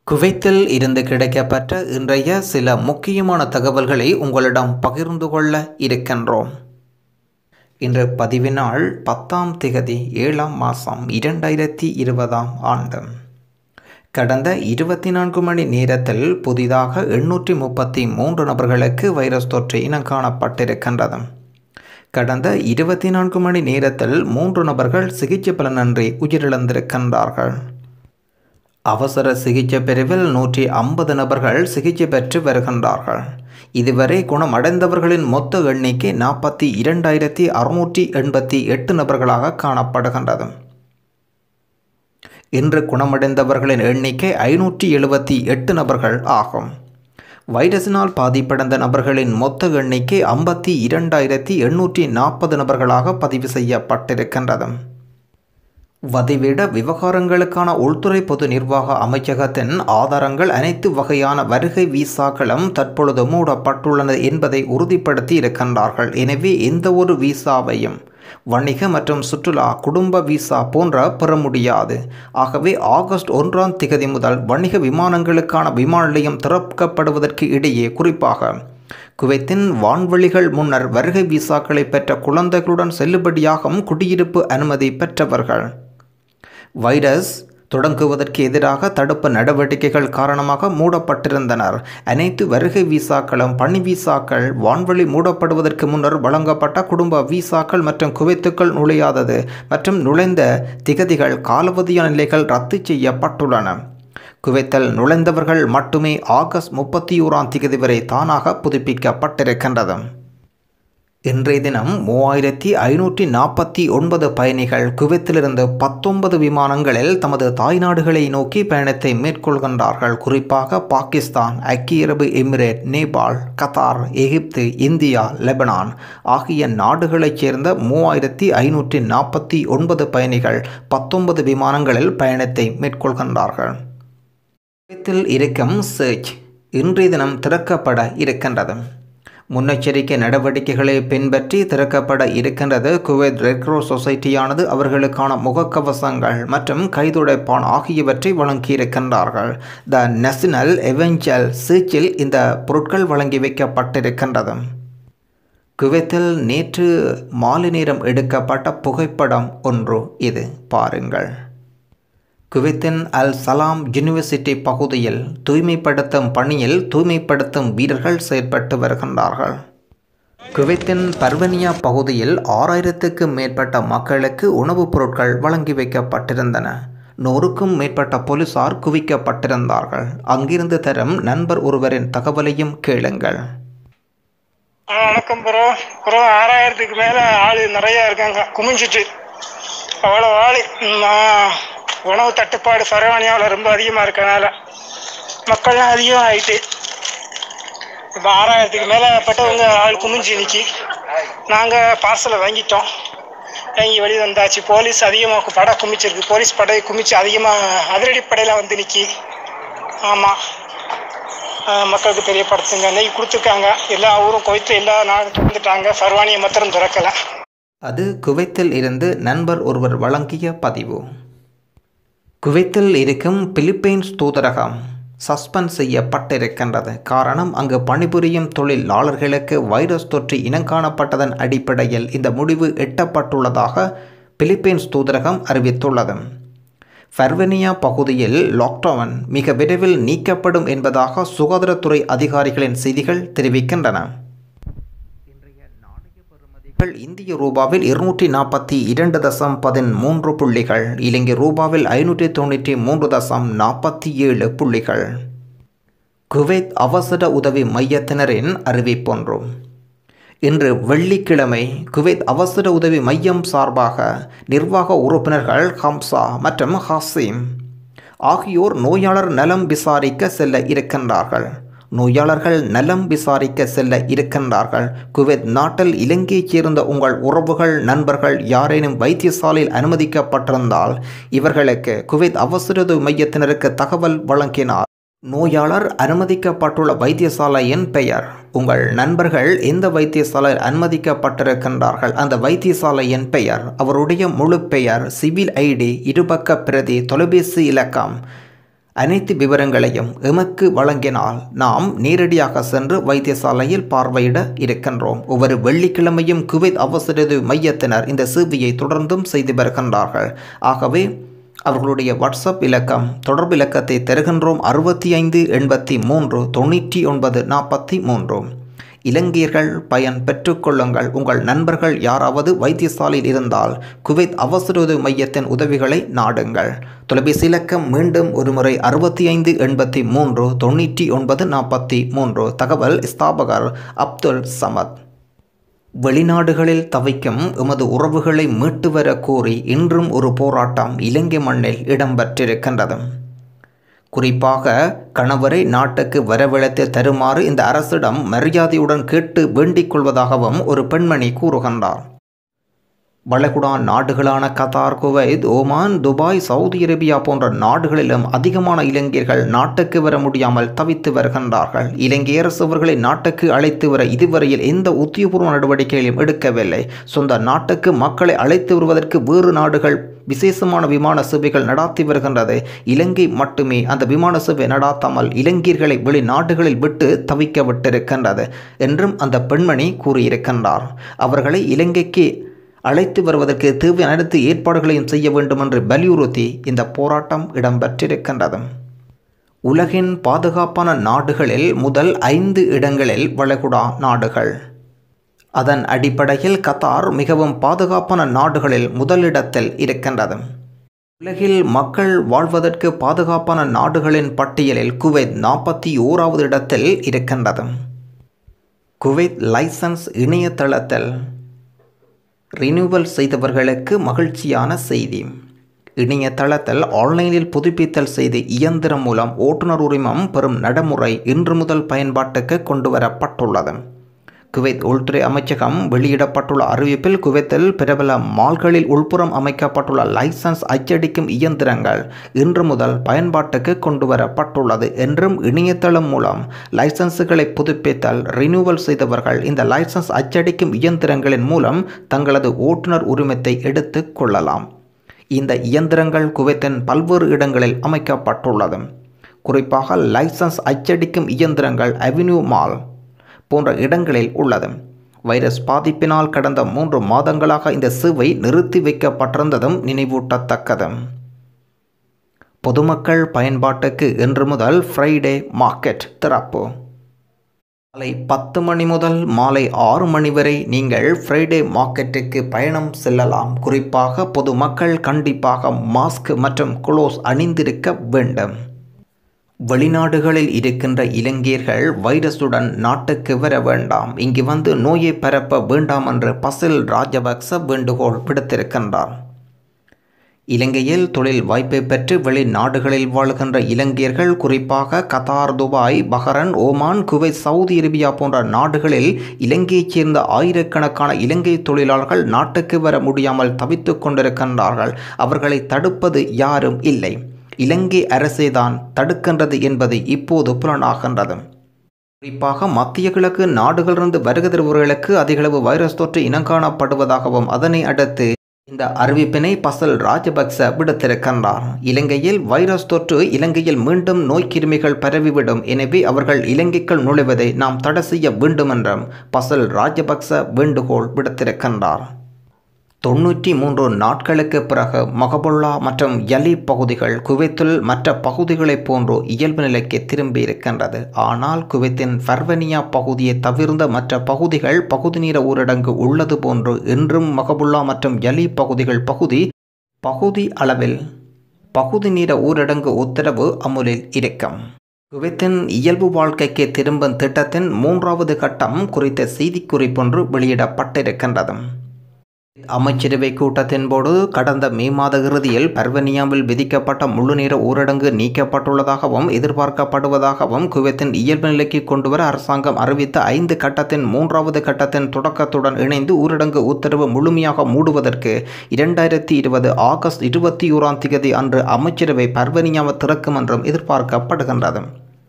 குவைத்தில் இருந்து கிடைக்கப்பட்ட இன்றைய சில முக்கியமான தகவல்களை உங்களிடம் பகிர்ந்து கொள்ள இருக்கின்றோம் இன்று பதிவினாள் பத்தாம் திகதி ஏழாம் மாதம் இரண்டாயிரத்தி இருபதாம் ஆண்டு கடந்த இருபத்தி நான்கு மணி நேரத்தில் புதிதாக எண்ணூற்றி முப்பத்தி மூன்று நபர்களுக்கு வைரஸ் தொற்று இனம் காணப்பட்டிருக்கின்றது கடந்த இருபத்தி நான்கு மணி நேரத்தில் மூன்று நபர்கள் சிகிச்சை பலனின்றி உயிரிழந்திருக்கின்றார்கள் அவசர சிகிச்சை பிரிவில் நூற்றி ஐம்பது நபர்கள் சிகிச்சை பெற்று வருகின்றார்கள் இதுவரை குணமடைந்தவர்களின் மொத்த எண்ணிக்கை நாற்பத்தி இரண்டாயிரத்தி அறுநூற்றி எண்பத்தி எட்டு நபர்களாக காணப்படுகின்றது இன்று குணமடைந்தவர்களின் எண்ணிக்கை ஐநூற்றி எழுபத்தி எட்டு நபர்கள் ஆகும் வைரஸினால் பாதிப்படைந்த நபர்களின் மொத்த எண்ணிக்கை ஐம்பத்தி இரண்டாயிரத்தி எண்ணூற்றி நாற்பது நபர்களாக பதிவு செய்யப்பட்டிருக்கின்றது வதிவிட விவகாரங்களுக்கான உள்துறை பொது நிர்வாக அமைச்சகத்தின் ஆதாரங்கள் அனைத்து வகையான வருகை வீசாக்களும் தற்பொழுது மூடப்பட்டுள்ளன என்பதை உறுதிப்படுத்தி இருக்கின்றார்கள் எனவே எந்த ஒரு வீசாவையும் வணிக மற்றும் சுற்றுலா குடும்ப விசா போன்ற பெற முடியாது ஆகவே ஆகஸ்ட் ஒன்றாம் திகதி முதல் வணிக விமானங்களுக்கான விமான நிலையம் திறக்கப்படுவதற்கு இடையே குறிப்பாக குவைத்தின் வான்வெளிகள் முன்னர் வருகை விசாக்களை பெற்ற குழந்தைகளுடன் செல்லுபடியாகும் குடியிருப்பு அனுமதி பெற்றவர்கள் வைரஸ் தொடங்குவதற்கு எதிராக தடுப்பு நடவடிக்கைகள் காரணமாக மூடப்பட்டிருந்தனர் அனைத்து வருகை விசாக்களும் பணி விசாக்கள் வான்வழி மூடப்படுவதற்கு முன்னர் வழங்கப்பட்ட குடும்ப விசாக்கள் மற்றும் குவைத்துக்கள் நுழையாதது மற்றும் நுழைந்த திகதிகள் காலவதியான நிலைகள் ரத்து செய்யப்பட்டுள்ளன குவைத்தல் நுழைந்தவர்கள் மட்டுமே ஆகஸ்ட் முப்பத்தி ஓராம் திகதி வரை தானாக புதுப்பிக்கப்பட்டிருக்கின்றது இன்றைய தினம் மூவாயிரத்தி ஐநூற்றி நாற்பத்தி ஒன்பது பயணிகள் குவைத்திலிருந்து பத்தொன்பது விமானங்களில் தமது தாய்நாடுகளை நோக்கி பயணத்தை மேற்கொள்கின்றார்கள் குறிப்பாக பாகிஸ்தான் ஐக்கிய அரபு Emirate Nepal Qatar Egypt India Lebanon ஆகிய நாடுகளைச் சேர்ந்த மூவாயிரத்தி ஐநூற்றி நாற்பத்தி ஒன்பது பயணிகள் பத்தொன்பது விமானங்களில் பயணத்தை மேற்கொள்கின்றார்கள் குவைத்தில் இருக்கும் சர்ச் இன்றைய தினம் திறக்கப்பட இருக்கின்றது முன்னெச்சரிக்கை நடவடிக்கைகளை பின்பற்றி திறக்கப்பட இருக்கின்றது குவைத் ரெட் கிராஸ் சொசைட்டியானது அவர்களுக்கான முகக்கவசங்கள் மற்றும் கைதுடைப்பான் ஆகியவற்றை வழங்கியிருக்கின்றார்கள் த நேஷனல் எவெஞ்சல் சர்ச்சில் இந்த பொருட்கள் வழங்கி வைக்கப்பட்டிருக்கின்றது குவைத்தில் நேற்று மாலை நேரம் எடுக்கப்பட்ட புகைப்படம் ஒன்று இது பாருங்கள் குவைத்தின் அல் சலாம் யூனிவர்சிட்டி பகுதியில் தூய்மைப்படுத்தும் பணியில் தூய்மைப்படுத்தும் வீரர்கள் செயற்பட்டு வருகின்றார்கள் குவைத்தின் பர்வனியா பகுதியில் ஆறாயிரத்துக்கும் மேற்பட்ட மக்களுக்கு உணவுப் பொருட்கள் வழங்கி வைக்கப்பட்டிருந்தன நூறுக்கும் மேற்பட்ட போலீசார் குவிக்கப்பட்டிருந்தார்கள் அங்கிருந்து தரும் நண்பர் ஒருவரின் தகவலையும் கேளுங்கள் வணக்கம் ப்ரோ ப்ரோ ஆறாயிரத்துக்கு மேலே ஆள் நிறைய இருக்காங்க குமிஞ்சிட்டு அவ்வளோ ஆள் உணவு தட்டுப்பாடு பரவானியாவில் ரொம்ப அதிகமாக இருக்கனால மக்கள்லாம் அதிகம் ஆயிட்டு இப்போ ஆறாயிரத்துக்கு மேலே பட்டவங்க ஆள் குமிஞ்சு நிற்கி நாங்கள் பார்சலை வாங்கிட்டோம் வாங்கி வெளியே வந்தாச்சு போலீஸ் அதிகமாக படை குமிச்சிருக்கு போலீஸ் படை குமிச்சு அதிகமாக அதிரடி படையில் வந்து நிற்கி ஆமாம் மக்களுக்கு தெரியப்படுத்துங்க நெய் கொடுத்துருக்காங்க எல்லா ஊரும் குவைத்து எல்லா நாடும் திறந்துட்டாங்க ஃபர்வானியை மாத்திரம் திறக்கலை அது குவைத்தில் இருந்து நண்பர் ஒருவர் வழங்கிய பதிவு குவைத்தில் இருக்கும் பிலிப்பைன்ஸ் தூதரகம் சஸ்பெண்ட் செய்யப்பட்டிருக்கின்றது காரணம் அங்கு பணிபுரியும் தொழிலாளர்களுக்கு வைரஸ் தொற்று இனங்காணப்பட்டதன் அடிப்படையில் இந்த முடிவு எட்டப்பட்டுள்ளதாக பிலிப்பைன்ஸ் தூதரகம் அறிவித்துள்ளது ஃபர்வனியா பகுதியில் லாக்டவுன் மிக விரைவில் நீக்கப்படும் என்பதாக சுகாதாரத்துறை அதிகாரிகளின் செய்திகள் தெரிவிக்கின்றன இந்திய ரூபாவில் இருநூற்றி நாற்பத்தி இரண்டு தசம் பதிமூன்று புள்ளிகள் இலங்கை ரூபாவில் ஐநூற்றி தொண்ணூற்றி மூன்று தசம் நாற்பத்தி ஏழு புள்ளிகள் குவைத் அவசர உதவி மையத்தினரின் அறிவிப்பொன்று இன்று வெள்ளிக்கிழமை குவைத் அவசர உதவி மையம் சார்பாக நிர்வாக உறுப்பினர்கள் ஹம்சா மற்றும் ஹாசிம் ஆகியோர் நோயாளர் நலம் விசாரிக்க செல்ல இருக்கின்றார்கள் நோயாளர்கள் நலம் விசாரிக்க செல்ல இருக்கின்றார்கள் குவைத் நாட்டில் இலங்கையைச் சேர்ந்த உங்கள் உறவுகள் நண்பர்கள் யாரேனும் வைத்தியசாலையில் அனுமதிக்கப்பட்டிருந்தால் இவர்களுக்கு குவைத் அவசர மையத்தினருக்கு தகவல் வழங்கினார் நோயாளர் அனுமதிக்கப்பட்டுள்ள வைத்தியசாலையின் பெயர் உங்கள் நண்பர்கள் எந்த வைத்தியசாலையில் அனுமதிக்கப்பட்டிருக்கின்றார்கள் அந்த வைத்தியசாலையின் பெயர் அவருடைய முழு பெயர் சிவில் ஐடி இருபக்க பிரதி தொலைபேசி இலக்கம் அனைத்து விவரங்களையும் எமக்கு வழங்கினால் நாம் நேரடியாக சென்று வைத்தியசாலையில் பார்வையிட இருக்கின்றோம் ஒவ்வொரு வெள்ளிக்கிழமையும் குவைத் அவசர மையத்தினர் இந்த சேவையை தொடர்ந்தும் செய்து வருகின்றார்கள் ஆகவே அவர்களுடைய வாட்ஸ்அப் இலக்கம் தொடர்பு இலக்கத்தை தருகின்றோம் அறுபத்தி ஐந்து எண்பத்தி மூன்று தொண்ணூற்றி ஒன்பது நாற்பத்தி மூன்று இலங்கையர்கள் பயன் பெற்றுக்கொள்ளுங்கள் உங்கள் நண்பர்கள் யாராவது வைத்தியசாலையில் இருந்தால் குவைத் அவசர உதவி மையத்தின் உதவிகளை நாடுங்கள் தொலைபேசி இலக்கம் மீண்டும் ஒருமுறை அறுபத்தி ஐந்து எண்பத்தி மூன்று தொண்ணூற்றி ஒன்பது நாற்பத்தி மூன்று தகவல் ஸ்தாபகர் அப்துல் சமத் வெளிநாடுகளில் தவிக்கும் எமது உறவுகளை மீட்டு வர கோரி இன்றும் ஒரு போராட்டம் இலங்கை மண்ணில் இடம்பெற்றிருக்கின்றது குறிப்பாக கணவரை நாட்டுக்கு வரவழைத்து தருமாறு இந்த அரசிடம் மரியாதையுடன் கேட்டு வேண்டிக் கொள்வதாகவும் ஒரு பெண்மணி கூறுகின்றார் வளைகுடா நாடுகளான Qatar Kuwait Oman Dubai Saudi Arabia போன்ற நாடுகளிலும் அதிகமான இளைஞர்கள் நாட்டுக்கு வர முடியாமல் தவித்து வருகின்றார்கள் இலங்கை அரசு அவர்களை நாட்டுக்கு அழைத்து வர இதுவரையில் எந்த உத்தியபூர்வ நடவடிக்கைகளையும் எடுக்கவில்லை சொந்த நாட்டுக்கு மக்களை அழைத்து வருவதற்கு வேறு நாடுகள் விசேஷமான விமான சேவைகள் நடாத்தி வருகின்றது இலங்கை மட்டுமே அந்த விமான சேவை நடாத்தாமல் இலங்கையர்களை வெளிநாடுகளில் விட்டு தவிக்க விட்டிருக்கின்றது என்றும் அந்த பெண்மணி கூறியிருக்கின்றார் அவர்களை இலங்கைக்கு அழைத்து வருவதற்கு தேவையான அனைத்து ஏற்பாடுகளையும் செய்ய வேண்டும் என்று வலியுறுத்தி இந்த போராட்டம் இடம்பெற்றிருக்கின்றது உலகின் பாதுகாப்பான நாடுகளில் முதல் ஐந்து இடங்களில் வளைகுடா நாடுகள் அதன் அடிப்படையில் கத்தார் மிகவும் பாதுகாப்பான நாடுகளில் முதலிடத்தில் இருக்கின்றது உலகில் மக்கள் வாழ்வதற்கு பாதுகாப்பான நாடுகளின் பட்டியலில் குவைத் நாற்பத்தி ஓராவது இடத்தில் இருக்கின்றது குவைத் லைசன்ஸ் இணையதளத்தில் ரினியூவல் செய்தவர்களுக்கு மகிழ்ச்சியான செய்தி இணையதளத்தில் ஆன்லைனில் புதுப்பித்தல் செய்து இயந்திரம் மூலம் ஓட்டுநர் உரிமம் பெறும் நடைமுறை இன்று முதல் பயன்பாட்டுக்கு கொண்டு வரப்பட்டுள்ளது குவைத் உள்துறை அமைச்சகம் வெளியிடப்பட்டுள்ள அறிவிப்பில் குவைத்தில் பிரபல மால்களில் உள்புறம் அமைக்கப்பட்டுள்ள லைசன்ஸ் அச்சடிக்கும் இயந்திரங்கள் இன்று முதல் பயன்பாட்டுக்கு கொண்டு வரப்பட்டுள்ளது என்றும் இணையதளம் மூலம் லைசன்ஸுகளை புதுப்பித்தல் ரினியூவல் செய்தவர்கள் இந்த லைசன்ஸ் அச்சடிக்கும் இயந்திரங்களின் மூலம் தங்களது ஓட்டுநர் உரிமத்தை எடுத்து கொள்ளலாம் இந்த இயந்திரங்கள் குவைத்தின் பல்வேறு இடங்களில் அமைக்கப்பட்டுள்ளது குறிப்பாக லைசன்ஸ் அச்சடிக்கும் இயந்திரங்கள் அவென்யூ மால் போன்ற இடங்களில் உள்ளது வைரஸ் பாதிப்பினால் கடந்த மூன்று மாதங்களாக இந்த சேவை நிறுத்தி வைக்கப்பட்டிருந்ததும் நினைவூட்டத்தக்கது பொதுமக்கள் பயன்பாட்டுக்கு இன்று முதல் ஃப்ரைடே மார்க்கெட் திறப்பு காலை பத்து மணி முதல் மாலை ஆறு மணி வரை நீங்கள் ஃப்ரைடே மார்க்கெட்டுக்கு பயணம் செல்லலாம் குறிப்பாக பொதுமக்கள் கண்டிப்பாக மாஸ்க் மற்றும் குளோஸ் அணிந்திருக்க வேண்டும் வெளிநாடுகளில் இருக்கின்ற இலங்கையர்கள் வைரசுடன் நாட்டுக்கு வர வேண்டாம் இங்கு வந்து நோயை பரப்ப வேண்டாம் என்று பசில் ராஜபக்ச வேண்டுகோள் விடுத்திருக்கின்றார் இலங்கையில் தொழில் வாய்ப்பை பெற்று வெளிநாடுகளில் வாழ்கின்ற இலங்கையர்கள் குறிப்பாக Qatar Dubai Bahrain Oman Kuwait Saudi Arabia போன்ற நாடுகளில் இலங்கையைச் சேர்ந்த ஆயிரக்கணக்கான இலங்கை தொழிலாளர்கள் நாட்டுக்கு வர முடியாமல் தவித்துக் கொண்டிருக்கின்றார்கள் அவர்களை தடுப்பது யாரும் இல்லை இலங்கை அரசேதான் தடுக்கின்றது என்பது இப்போது புலனாகின்றது குறிப்பாக மத்திய கிழக்கு நாடுகளிலிருந்து வருகை தருபவர்களுக்கு அதிகளவு வைரஸ் தொற்று இனங்காணப்படுவதாகவும் அதனை அடுத்து இந்த அறிவிப்பினை பசல் ராஜபக்ச விடுத்திருக்கின்றார் இலங்கையில் வைரஸ் தொற்று இலங்கையில் மீண்டும் நோய்க்கிருமிகள் பரவிவிடும் எனவே அவர்கள் இலங்கைக்குள் நுழைவதை நாம் தடை செய்ய வேண்டும் என்றும் பசல் ராஜபக்ச வேண்டுகோள் விடுத்திருக்கின்றார் தொன்னூற்றி மூன்று நாட்களுக்கு பிறகு மொஹபுல்லா மற்றும் யலி பகுதிகள் குவைத்தில் மற்ற பகுதிகளைப் போன்று இயல்பு நிலைக்கு திரும்பியிருக்கின்றது ஆனால் குவைத்தின் ஃபர்வனியா பகுதியை தவிர்ந்த மற்ற பகுதிகள் பகுதி நேர ஊரடங்கு உள்ளது போன்று இன்றும் மொஹபுல்லா மற்றும் யலி பகுதிகள் பகுதி பகுதி அளவில் பகுதி நேர ஊரடங்கு உத்தரவு அமுலில் இருக்கும் குவைத்தின் இயல்பு வாழ்க்கைக்கு திரும்பும் திட்டத்தின் மூன்றாவது கட்டம் குறித்த செய்திக்குறிப்பொன்று வெளியிடப்பட்டிருக்கின்றது அமைச்சரவை கூட்டத்தின் போது கடந்த மே மாத இறுதியில் பர்வனியாவில் விதிக்கப்பட்ட முழுநேர ஊரடங்கு நீக்கப்பட்டுள்ளதாகவும் எதிர்பார்க்கப்படுவதாகவும் குவைத்தின் இயல்பு நிலைக்கு கொண்டுவர அரசாங்கம் அறிவித்த ஐந்து கட்டத்தின் மூன்றாவது கட்டத்தின் தொடக்கத்துடன் இணைந்து ஊரடங்கு உத்தரவு முழுமையாக மூடுவதற்கு இரண்டாயிரத்தி இருபது ஆகஸ்ட் இருபத்தி ஓராம் தேதி அன்று அமைச்சரவை பர்வனியாவை திறக்கும் என்றும் எதிர்பார்க்கப்படுகின்றது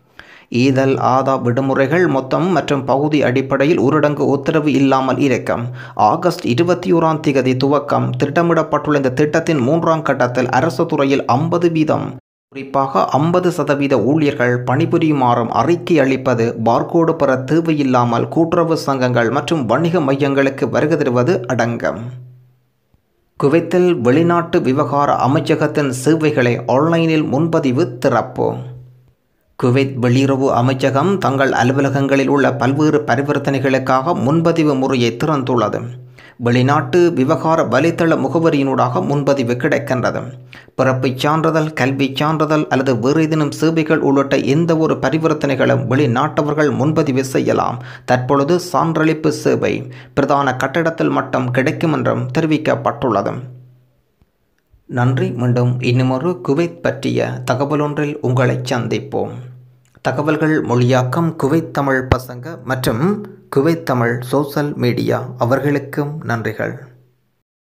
ஈதல் ஆதா விடுமுறைகள் மொத்தம் மற்றும் பகுதி அடிப்படையில் ஊரடங்கு உத்தரவு இல்லாமல் இருக்கும் ஆகஸ்ட் இருபத்தி ஓராம் தேதி துவக்கம் திட்டமிடப்பட்டுள்ள இந்த திட்டத்தின் மூன்றாம் கட்டத்தில் அரசு துறையில் ஐம்பது வீதம் குறிப்பாக ஐம்பது சதவீத ஊழியர்கள் பணிபுரியுமாறும் அறிக்கை அளிப்பது பார்கோடு பெற தேவையில்லாமல் கூட்டுறவு சங்கங்கள் மற்றும் வணிக மையங்களுக்கு வருகை தருவது அடங்கும் குவைத்தில் வெளிநாட்டு விவகார அமைச்சகத்தின் சேவைகளை ஆன்லைனில் முன்பதிவு திறப்பு குவைத் வெளியுறவு அமைச்சகம் தங்கள் அலுவலகங்களில் உள்ள பல்வேறு பரிவர்த்தனைகளுக்காக முன்பதிவு முறையை திறந்துள்ளது வெளிநாட்டு விவகார வலைத்தள முகவரியினூடாக முன்பதிவு கிடைக்கின்றது பிறப்புச் சான்றிதழ் கல்விச் சான்றிதழ் அல்லது வேறு ஏதேனும் சேவைகள் உள்ளிட்ட எந்த ஒரு பரிவர்த்தனைகளும் வெளிநாட்டவர்கள் முன்பதிவு செய்யலாம் தற்பொழுது சான்றளிப்பு சேவை பிரதான கட்டடத்தில் மட்டும் கிடைக்கும் என்றும் தெரிவிக்கப்பட்டுள்ளது நன்றி மீண்டும் இன்னுமொரு குவைத் பற்றிய தகவலொன்றில் உங்களை சந்திப்போம் தகவல்கள் மொழியாக்கம் குவைத் தமிழ் பசங்க மற்றும் குவைத் தமிழ் சோசல் மீடியா அவர்களுக்கும் நன்றிகள்